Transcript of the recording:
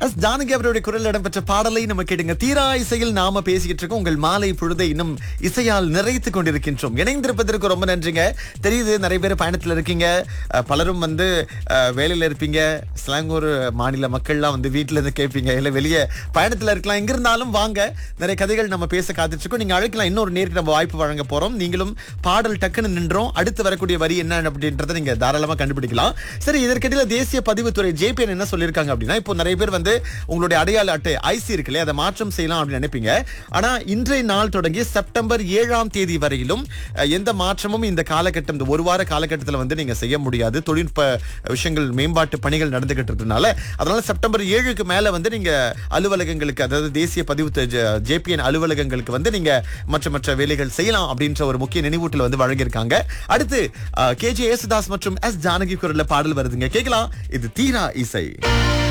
S Janaki அவருடைய குரல் இடம்பெற்ற பாடலை நம்ம கேட்டுங்க தீரா இசையில் நாம பேசிக்கிட்டு இருக்கோம் உங்கள் மாலை பொழுதை இன்னும் இசையால் நிறைத்துக் கொண்டிருக்கின்றோம் இணைந்திருப்பதற்கு ரொம்ப நன்றிங்க தெரியுது நிறைய பேர் பயணத்துல இருக்கீங்க அஹ், பலரும் வந்து அஹ், வேலையில இருப்பீங்க ஸ்லாங்கூர் மாநில மக்கள்லாம் வந்து வீட்டுல இருந்து கேட்பீங்க இல்ல வெளியே பயணத்துல இருக்கலாம் எங்க இருந்தாலும் வாங்க நிறைய கதைகள் நம்ம பேச காத்துட்டு இருக்கோம் நீங்க அழைக்கலாம் இன்னொரு நேருக்கு நம்ம வாய்ப்பு வழங்க போறோம் நீங்களும் பாடல் டக்குன்னு நின்றோம் அடுத்து வரக்கூடிய வரி என்ன அப்படின்றத நீங்க தாராளமா கண்டுபிடிக்கலாம் சரி இதற்கிடையில தேசிய பதிவுத்துறை ஜேபிஎன் என்ன சொல்லியிருக்காங்க அப்படின்னா இப்போ நிறைய பேர் வந்து உங்களுடைய அடையாள அட்டை ஐசி இருக்குல்ல அதை மாற்றம் செய்யலாம் அப்படின்னு நினைப்பீங்க ஆனா இன்றைய நாள் தொடங்கி செப்டம்பர் ஏழாம் தேதி வரையிலும் அஹ், எந்த மாற்றமும் இந்த காலகட்டம் இந்த ஒரு வார காலகட்டத்தில் வந்து நீங்க செய்ய முடியாது தொழில்நுட்ப விஷயங்கள் மேம்பாட்டு பணிகள் நடந்துகிட்டு இருக்கிறதுனால அதனால செப்டம்பர் ஏழுக்கு மேல வந்து நீங்க அலுவலகங்களுக்கு அதாவது தேசிய பதிவு ஜேபிஎன் அலுவலகங்களுக்கு வந்து நீங்க மற்ற மற்ற வேலைகள் செய்யலாம் அப்படின்ற ஒரு முக்கிய நினைவூட்டல் வந்து வழங்கியிருக்காங்க அடுத்து கே ஜே யேசுதாஸ் மற்றும் எஸ் ஜானகி குரல்ல பாடல் வருதுங்க கேட்கலாம் இது தீரா இசை